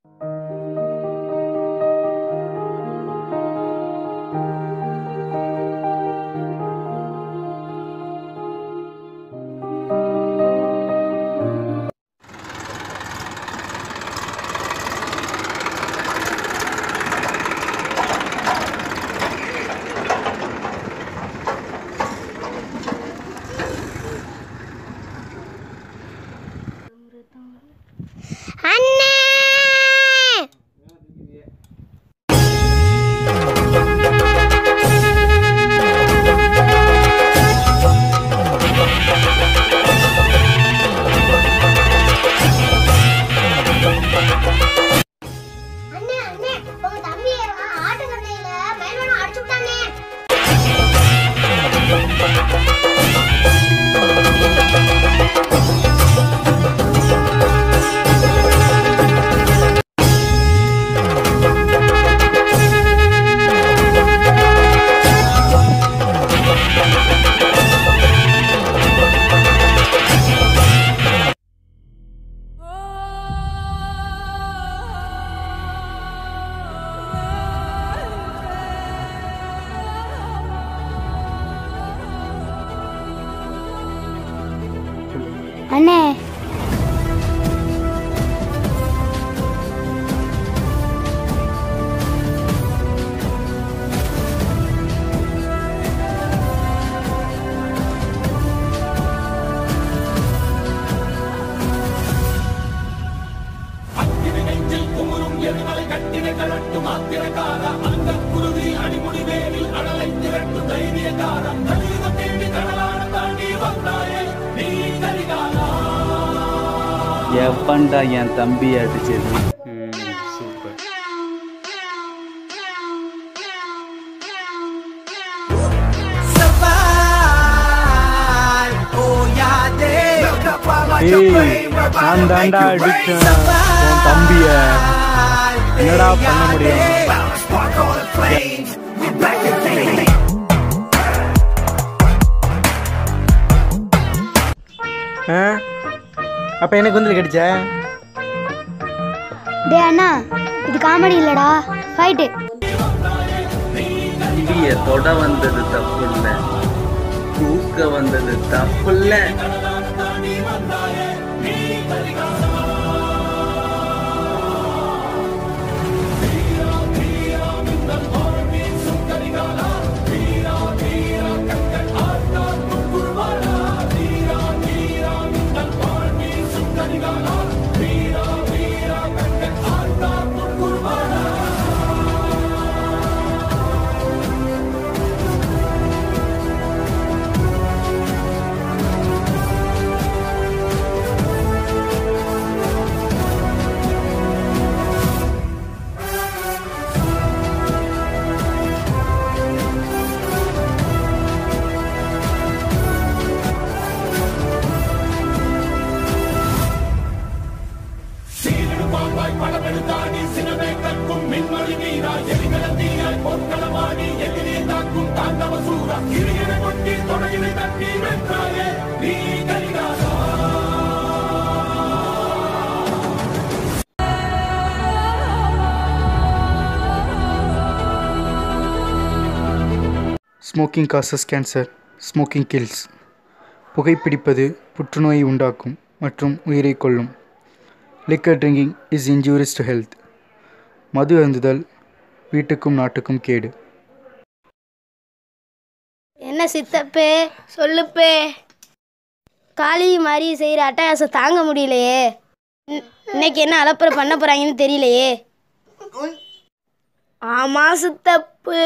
அண்ணே அண்ணே அண்ணே உங்க தம்பி ஆட்டுக்கண்ணையில மேல்வனம் அடிச்சு விட்டானே அண்ணே எவன்டா என் தம்பி அடிச்சது ம், சூப்பர் ஏய் நான் தாண்டா அடிச்சேன் உன் தம்பிய என்னடா பண்ண முடியும் ஆ? அப்ப எனக்கு வந்து கடிச்ச டே அண்ணா இது காமெடி இல்லடா ஃபைட்டு தம்பிய தொட வந்தது தப்பு இல்ல தூக்க வந்தது தப்பு இல்ல smoking causes cancer smoking kills புகைப்பிடிப்பது புற்றுநோயை உண்டாக்கும் மற்றும் உயிரை கொல்லும் liquor drinking is injurious to health மது அருந்துதல் வீட்டுக்கும் நாட்டுக்கும் கேடு என்ன சித்தப்பே சொல்லுப்பே காளி மாதிரி செய்கிற அட்டகாசம் தாங்க முடியலையே இன்- இன்னைக்கு என்ன அலப்பறை பண்ண போகிறாங்கன்னு தெரியலையே ஆமாம் சித்தப்பு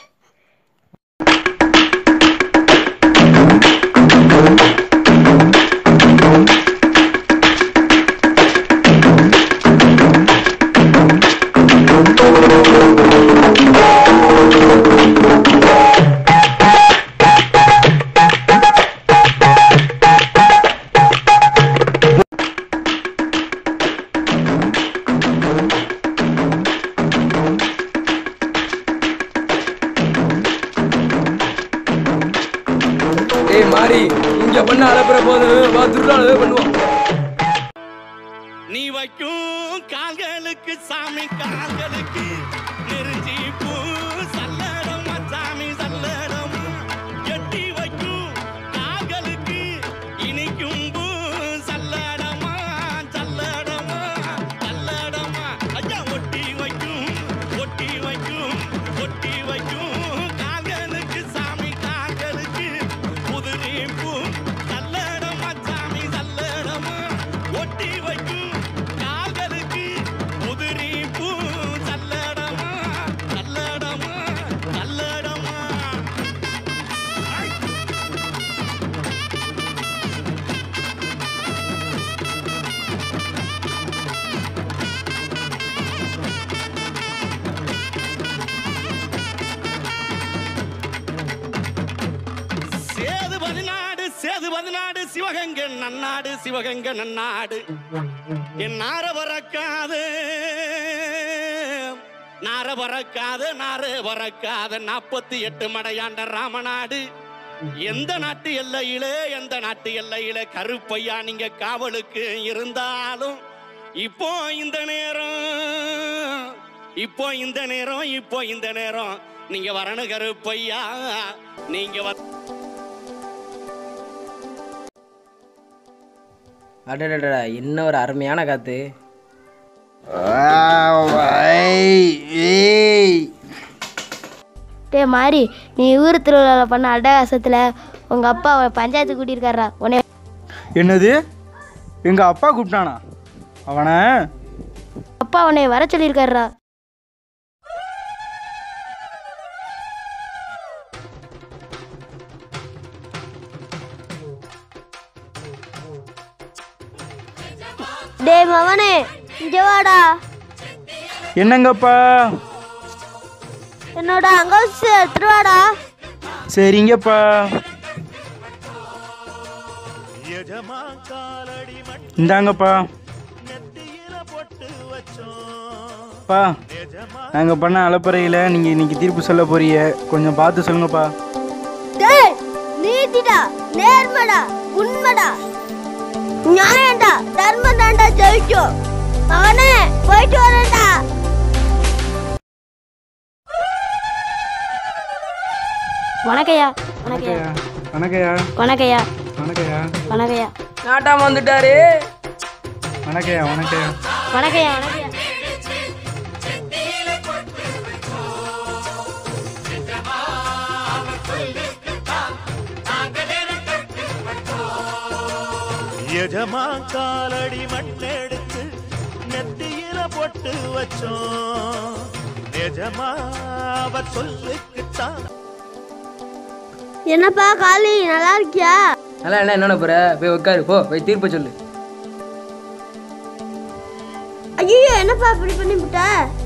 ஏய் மாறி இங்க பண்ண அலப்புற போதும் வா துருடாவே பண்ணுவோம் நீ வைக்கும் கால்களுக்கு சாமி கால்களுக்கு நெருஞ்சி பூ சல்லடமா சாமி சல்லடமா எட்டி வைக்கும் கால்களுக்கு இனிக்கும் பூ சல்லடமா சல்லடமா சல்லடமா ஐயா ஒட்டி வைக்கும் ஒட்டி வைக்கும் ஒட்டி வைக்கும் கால்களுக்கு சாமி கால்களுக்கு புதுநீ பூ சல்லடமா சாமி சல்லடமா ஒட்டி வைக்கும் கால்களுக்கு உதிரி பூ சல்லடமா சல்லடமா சல்லடமா சேது பதினாடு சேது பதினாடு சிவகங்கை நன்னாடு சிவகங்கை நன்னாடு என் நார பறக்காது நார பறக்காது நார பறக்காத நாற்பத்தி எட்டு மடையாண்ட ராமநாடு எந்த நாட்டு எல்லையிலே எந்த நாட்டு எல்லையிலே கருப்பையா நீங்க காவலுக்கு இருந்தாலும் இப்போ இந்த நேரம் இப்போ இந்த நேரம் இப்போ இந்த நேரம் நீங்க வரணும் கருப்பையா நீங்க வ அடடடா என்ன ஒரு அருமையான காத்து டே மாறி நீ ஊர் திருவிழாவில் பண்ண அட்டகாசத்தில் உங்கள் அப்பா பஞ்சாயத்து கூட்டியிருக்காரா உன்னை என்னது எங்கள் அப்பா கூப்பிட்டானா அவனை அப்பா உன்னை வர சொல்லியிருக்காரா டேய் மவனே இங்கே வாடா என்னங்கப்பா என்னோட அங்கவுஸ் எடுத்துட்டு வாடா சரிங்கப்பா இந்தாங்கப்பா பா நாங்கள் பண்ண அலப்பறையில் நீங்கள் இன்னைக்கு தீர்ப்பு சொல்ல போறீங்க கொஞ்சம் பார்த்து சொல்லுங்கப்பா டேய் நீதிடா நேர்மடா உண்மைடா நியாயம்டா தர்மம் தாண்டா ஜெயிக்கும் அவனே போயிட்டு வரேன்டா வணக்கையா வணக்கையா வணக்கையா வணக்கையா வணக்கையா வணக்கையா நாட்டாம வந்துட்டாரு வணக்கையா வணக்கையா வணக்கையா வணக்கையா எஜமா காலடி மண்ணெடுத்து நெத்தியில பொட்டு வச்சோம் நிஜமா அவர் சொல்லுக்குத்தான் என்னப்பா காளி நல்லா இருக்கியா நல்லா என்ன என்ன போற போய் உட்காரு போ போய் தீர்ப்பு சொல்லு ஐயோ என்னப்பா இப்படி பண்ணிவிட்ட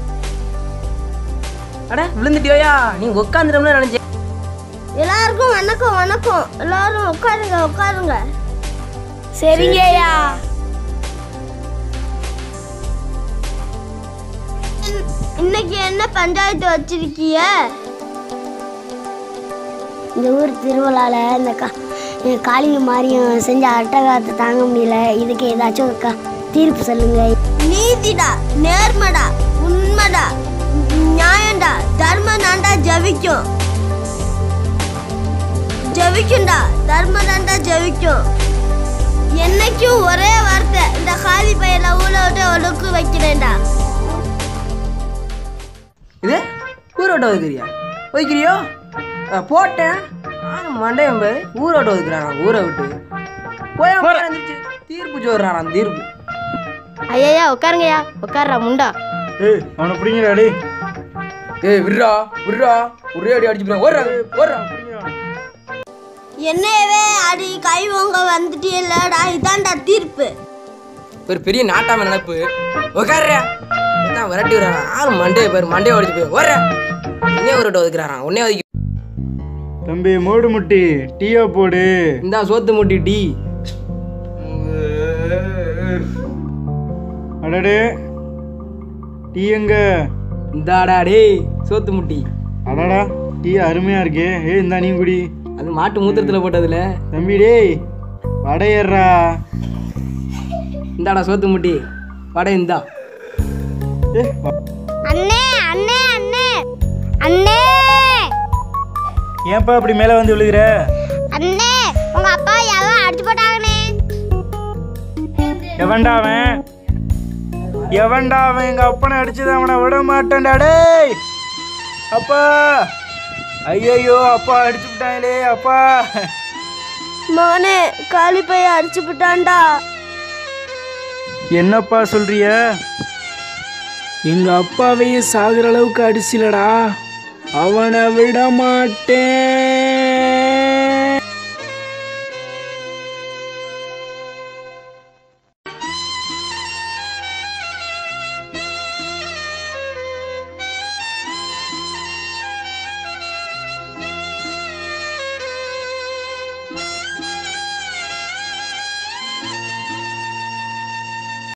அட விழுந்துட்டியோயா நீ உட்காந்துட்டோம்னு நினைச்சேன் எல்லாருக்கும் வணக்கம் வணக்கம் எல்லாரும் உட்காருங்க உட்காருங்க சரிங்கய்யா இன்னைக்கு என்ன பஞ்சாயத்து வச்சிருக்கீங்க இந்த ஊர் திருவிழாவில் இந்த கா காளிங்க மாதிரியும் செஞ்ச அட்டகாரத்தை தாங்க முடியல இதுக்கு ஏதாச்சும் ஒரு க- தீர்ப்பு சொல்லுங்க நீதிடா நேர்மடா உண்மைடா நியாயம்டா தர்மம் தாண்டா ஜபிக்கும் ஜபிக்கும்டா தர்மம் தாண்டா ஜபிக்கும் என்னைக்கும் ஒரே வார்த்தை இந்த காலி பையனை ஊழ விட்டு ஒடுக்கு வைக்கிறேன்டா இது ஊரோட்ட ஒதுக்குறியா ஒதுக்கிறியோ அ, போட்டேன் நானும் மண்டையன் போய் ஊரோட்ட ஒதுக்குறான் ஊரை விட்டு போய் வந்துருச்சு தீர்ப்பு சொல்றான் தீர்ப்பு ஐயா உட்காருங்கய்யா உட்கார்றா முண்டா ஏய் அவனை பிடிங்கடா டேய் ஏய் விட்றா விட்றா ஒரே அடி அடிச்சு போறேன் ஓடுறா ஓடுறா என்னவே அடி கை வாங்க வந்துட்டீல்லடா இதான்டா தீர்ப்பு ஒரு பெரிய நாட்டாம நினைப்பு உட்கார்றா தான் விரட்டி விடுறான் ஆளு மண்டையை பாரு மண்டையை உடைச்சு போய் ஓடுற உன்னே ஒரு ஒதுக்குறான் உன்னே ஒதுக்கி தம்பி மூடு முட்டி டீயா போடு இந்தா சோத்து முட்டி டீ அடடே டீ எங்க இந்தாடா டேய் சோத்து முட்டி அடடா டீ அருமையா இருக்கே ஏய் இந்தா நீ குடி அது மாட்டு மூத்திரத்துல போட்டதுல தம்பி டேய் வடையேறா இந்தாடா சோத்து முட்டி வடை இந்தா அண்ணே அண்ணே அண்ணே அண்ணே ஏன்பா இப்படி மேலே வந்து விழுகிற அண்ணே உங்க அப்பா யாரும் அடிச்சு போட்டாங்கண்ணே எவன்டா அவன் எவன்டா அவன் எங்க அப்பனை அடிச்சது அவனை விட மாட்டேன்டா டேய் அப்பா ஐயையோ அப்பா அடிச்சு விட்டாங்களே அப்பா மகனே காளி பைய அடிச்சு விட்டான்டா என்னப்பா சொல்றிய எங்க அப்பாவையே சாகுற அளவுக்கு அடிச்சிலடா அவனை விட மாட்டேன்